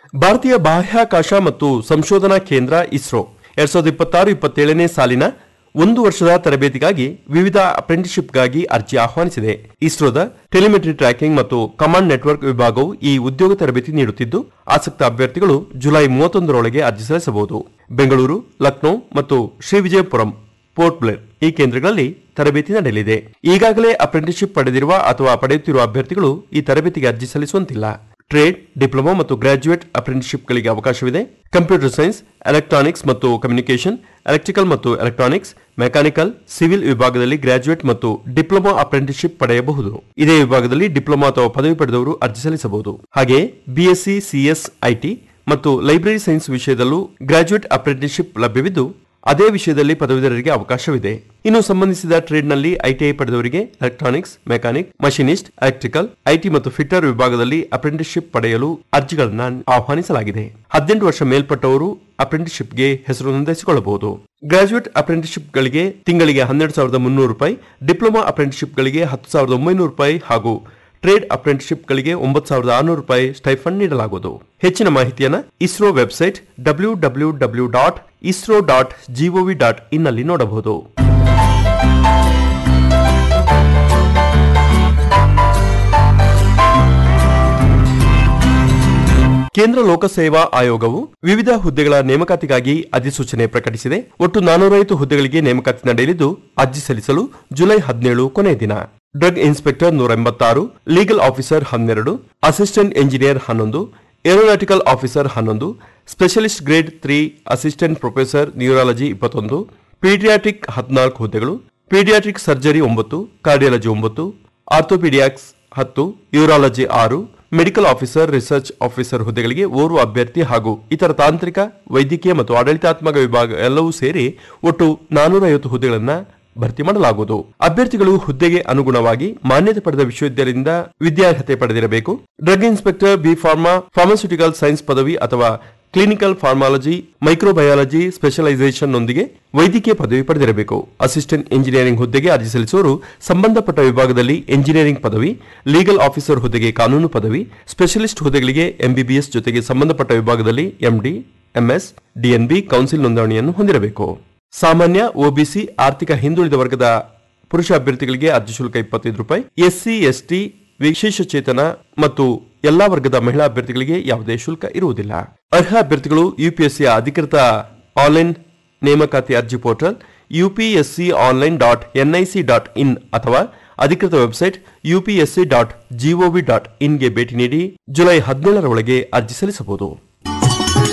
ಭಾರತೀಯ ಬಾಹ್ಯಾಕಾಶ ಮತ್ತು ಸಂಶೋಧನಾ ಕೇಂದ್ರ ಇಸ್ರೋ ಎರಡ್ ಸಾವಿರದ ಇಪ್ಪತ್ತಾರು ಇಪ್ಪತ್ತೇಳನೇ ಸಾಲಿನ ಒಂದು ವರ್ಷದ ತರಬೇತಿಗಾಗಿ ವಿವಿಧ ಅಪ್ರೆಂಟಿಸ್ಶಿಪ್ಗಾಗಿ ಅರ್ಜಿ ಆಹ್ವಾನಿಸಿದೆ ಇಸ್ರೋದ ಟೆಲಿಮೆಟ್ರಿ ಟ್ರ್ಯಾಕಿಂಗ್ ಮತ್ತು ಕಮಾಂಡ್ ನೆಟ್ವರ್ಕ್ ವಿಭಾಗವು ಈ ಉದ್ಯೋಗ ತರಬೇತಿ ನೀಡುತ್ತಿದ್ದು ಆಸಕ್ತ ಅಭ್ಯರ್ಥಿಗಳು ಜುಲೈ ಮೂವತ್ತೊಂದರೊಳಗೆ ಅರ್ಜಿ ಸಲ್ಲಿಸಬಹುದು ಬೆಂಗಳೂರು ಲಕ್ನೋ ಮತ್ತು ಶ್ರೀವಿಜಯಪುರಂ ಪೋರ್ಟ್ ಬ್ಲೇರ್ ಈ ಕೇಂದ್ರಗಳಲ್ಲಿ ತರಬೇತಿ ನಡೆಯಲಿದೆ ಈಗಾಗಲೇ ಅಪ್ರೆಂಟಿಸ್ಶಿಪ್ ಪಡೆದಿರುವ ಅಥವಾ ಪಡೆಯುತ್ತಿರುವ ಅಭ್ಯರ್ಥಿಗಳು ಈ ತರಬೇತಿಗೆ ಅರ್ಜಿ ಸಲ್ಲಿಸುವಂತಿಲ್ಲ ಟ್ರೇಡ್ ಡಿಪ್ಲೊಮಾ ಮತ್ತು ಗ್ರಾಜ್ಯುಯೇಟ್ ಅಪ್ರೆಂಟಿಸ್ಶಿಪ್ಗಳಿಗೆ ಅವಕಾಶವಿದೆ ಕಂಪ್ಯೂಟರ್ ಸೈನ್ಸ್ ಎಲೆಕ್ಟ್ರಾನಿಕ್ಸ್ ಮತ್ತು ಕಮ್ಯುನಿಕೇಷನ್ ಎಲೆಕ್ಟ್ರಿಕಲ್ ಮತ್ತು ಎಲೆಕ್ಟ್ರಾನಿಕ್ಸ್ ಮೆಕ್ಯಾನಿಕಲ್ ಸಿವಿಲ್ ವಿಭಾಗದಲ್ಲಿ ಗ್ರಾಜ್ಯುಯೇಟ್ ಮತ್ತು ಡಿಪ್ಲೊಮಾ ಅಪ್ರೆಂಟಿಸ್ಶಿಪ್ ಪಡೆಯಬಹುದು ಇದೇ ವಿಭಾಗದಲ್ಲಿ ಡಿಪ್ಲೊಮಾ ಅಥವಾ ಪದವಿ ಪಡೆದವರು ಅರ್ಜಿ ಸಲ್ಲಿಸಬಹುದು ಹಾಗೆಯೇ ಬಿಎಸ್ಸಿ ಸಿಎಸ್ ಐಟಿ ಮತ್ತು ಲೈಬ್ರರಿ ಸೈನ್ಸ್ ವಿಷಯದಲ್ಲೂ ಗ್ರಾಜ್ಯುಯೇಟ್ ಅಪ್ರೆಂಟಿಸ್ಶಿಪ್ ಲಭ್ಯವಿದ್ದು ಅದೇ ವಿಷಯದಲ್ಲಿ ಪದವೀಧರರಿಗೆ ಅವಕಾಶವಿದೆ ಇನ್ನು ಸಂಬಂಧಿಸಿದ ಟ್ರೇಡ್ನಲ್ಲಿ ಐಟಿಐ ಪಡೆದವರಿಗೆ electronics mechanic machinist electrical IT ಮತ್ತು ಫಿಟ್ಟರ್ ವಿಭಾಗದಲ್ಲಿ ಅಪ್ರೆಂಟಿಸ್ಶಿಪ್ ಪಡೆಯಲು ಅರ್ಜಿಗಳನ್ನು ಆಹ್ವಾನಿಸಲಾಗಿದೆ ಹದಿನೆಂಟು ವರ್ಷ ಮೇಲ್ಪಟ್ಟವರು ಅಪ್ರೆಂಟಿಸ್ಶಿಪ್ಗೆ ಹೆಸರು ನೋಂದಾಯಿಸಿಕೊಳ್ಳಬಹುದು ಗ್ರಾಜುಯೇಟ್ ಅಪ್ರೆಂಟಿಸ್ಶಿಪ್ಗಳಿಗೆ ತಿಂಗಳಿಗೆ ಹನ್ನೆರಡು ಸಾವಿರದ ಮುನ್ನೂರು ರೂಪಾಯಿ ಡಿಪ್ಲೊಮಾ ಅಪ್ರೆಂಟಿಸ್ಶಿಪ್ಗಳಿಗೆ ಹತ್ತು ಸಾವಿರದ ಒಂಬೈನೂರು ರೂಪಾಯಿ ಹಾಗೂ ಟ್ರೇಡ್ ಅಪ್ರೆಂಟಿಸ್ಶಿಪ್ಗಳಿಗೆ ಒಂಬತ್ತು ಸಾವಿರದ ಆರುನೂರು ರೂಪಾಯಿ ಸ್ಟೈಫಂಡ್ ನೀಡಲಾಗುವುದು ಹೆಚ್ಚಿನ ಮಾಹಿತಿಯನ್ನು ISRO website W W W dot ISRO dot GOV dot ಇನ್ನಲ್ಲಿ ನೋಡಬಹುದು ಕೇಂದ್ರ ಲೋಕಸೇವಾ ಆಯೋಗವು ವಿವಿಧ ಹುದ್ದೆಗಳ ನೇಮಕಾತಿಗಾಗಿ ಅಧಿಸೂಚನೆ ಪ್ರಕಟಿಸಿದೆ ಒಟ್ಟು ನಾನೂರೈವತ್ತು ಹುದ್ದೆಗಳಿಗೆ ನೇಮಕಾತಿ ನಡೆಯಲಿದ್ದು ಅರ್ಜಿ ಸಲ್ಲಿಸಲು ಜುಲೈ ಹದಿನೇಳು ಕೊನೆಯ ದಿನ ಡ್ರಗ್ ಇನ್ಸ್ಪೆಕ್ಟರ್ ನೂರ ಎಂಬತ್ತಾರು ಲೀಗಲ್ ಆಫೀಸರ್ ಹನ್ನೆರಡು ಅಸಿಸ್ಟೆಂಟ್ ಎಂಜಿನಿಯರ್ ಹನ್ನೊಂದು ಏರೋನಾಟಿಕಲ್ ಆಫೀಸರ್ ಹನ್ನೊಂದು specialist grade three assistant professor neurology ಇಪ್ಪತ್ತೊಂದು ಪೀಡಿಯಾಟ್ರಿಕ್ ಹದಿನಾಲ್ಕು ಹುದ್ದೆಗಳು ಪೀಡಿಯಾಟ್ರಿಕ್ ಸರ್ಜರಿ ಒಂಬತ್ತು ಕಾರ್ಡಿಯಾಲಜಿ ಒಂಬತ್ತು ಆರ್ಥೋಪೀಡಿಯಾಕ್ಸ್ ಹತ್ತು ಯೂರಾಲಜಿ ಆರು ಮೆಡಿಕಲ್ ಆಫೀಸರ್ ರಿಸರ್ಚ್ ಆಫೀಸರ್ ಹುದ್ದೆಗಳಿಗೆ ಓರ್ವ ಅಭ್ಯರ್ಥಿ ಹಾಗೂ ಇತರ ತಾಂತ್ರಿಕ ವೈದ್ಯಕೀಯ ಮತ್ತು ಆಡಳಿತಾತ್ಮಕ ವಿಭಾಗ ಎಲ್ಲವೂ ಸೇರಿ ಒಟ್ಟು ನಾನೂರ ಐವತ್ತು ಹುದ್ದೆಗಳನ್ನು ಭರ್ತಿ ಮಾಡಲಾಗುವುದು ಅಭ್ಯರ್ಥಿಗಳು ಹುದ್ದೆಗೆ ಅನುಗುಣವಾಗಿ ಮಾನ್ಯತೆ ಪಡೆದ ವಿಶ್ವವಿದ್ಯಾಲಯದಿಂದ ವಿದ್ಯಾರ್ಹತೆ ಪಡೆದಿರಬೇಕು drug inspector B pharma pharmaceutical science ಪದವಿ ಅಥವಾ ಕ್ಲಿನಿಕಲ್ ಫಾರ್ಮಾಲಜಿ ಮೈಕ್ರೋಬಯಾಲಜಿ ಸ್ಪೆಷಲೈಸೇಷನ್ ನೊಂದಿಗೆ ವೈದ್ಯಕೀಯ ಪದವಿ ಪಡೆದಿರಬೇಕು ಅಸಿಸ್ಟೆಂಟ್ ಇಂಜಿನಿಯರಿಂಗ್ ಹುದ್ದೆಗೆ ಅರ್ಜಿ ಸಲ್ಲಿಸುವವರು ಸಂಬಂಧಪಟ್ಟ ವಿಭಾಗದಲ್ಲಿ ಎಂಜಿನಿಯರಿಂಗ್ ಪದವಿ ಲೀಗಲ್ ಆಫೀಸರ್ ಹುದ್ದೆಗೆ ಕಾನೂನು ಪದವಿ ಸ್ಪೆಷಲಿಸ್ಟ್ ಹುದ್ದೆಗಳಿಗೆ ಎಂಬಿಬಿಎಸ್ ಜೊತೆಗೆ ಸಂಬಂಧಪಟ್ಟ ವಿಭಾಗದಲ್ಲಿ ಎಂಡಿ ಎಂಎಸ್ ಡಿಎನ್ಬಿ ಕೌನ್ಸಿಲ್ ನೋಂದಣಿಯನ್ನು ಹೊಂದಿರಬೇಕು ಸಾಮಾನ್ಯ ಒಬಿಸಿ ಆರ್ಥಿಕ ಹಿಂದುಳಿದ ವರ್ಗದ ಪುರುಷ ಅಭ್ಯರ್ಥಿಗಳಿಗೆ ಅರ್ಜಿ ಶುಲ್ಕ ಇಪ್ಪತ್ತೈದು ರೂಪಾಯಿ ಎಸ್ಸಿ ಎಸ್ಟಿ ವಿಶೇಷ ಚೇತನ ಮತ್ತು ಎಲ್ಲಾ ವರ್ಗದ ಮಹಿಳಾ ಅಭ್ಯರ್ಥಿಗಳಿಗೆ ಯಾವುದೇ ಶುಲ್ಕ ಇರುವುದಿಲ್ಲ ಅರ್ಹ ಅಭ್ಯರ್ಥಿಗಳು ಯುಪಿಎಸ್ಸಿಯ ಅಧಿಕೃತ ಆನ್ಲೈನ್ ನೇಮಕಾತಿ ಅರ್ಜಿ portal UPSC online dot NIC dot in ಅಥವಾ ಅಧಿಕೃತ website UPSC dot GOV dot ಇನ್ಗೆ ಭೇಟಿ ನೀಡಿ ಜುಲೈ ಹದಿನೇಳರ ಒಳಗೆ ಅರ್ಜಿ ಸಲ್ಲಿಸಬಹುದು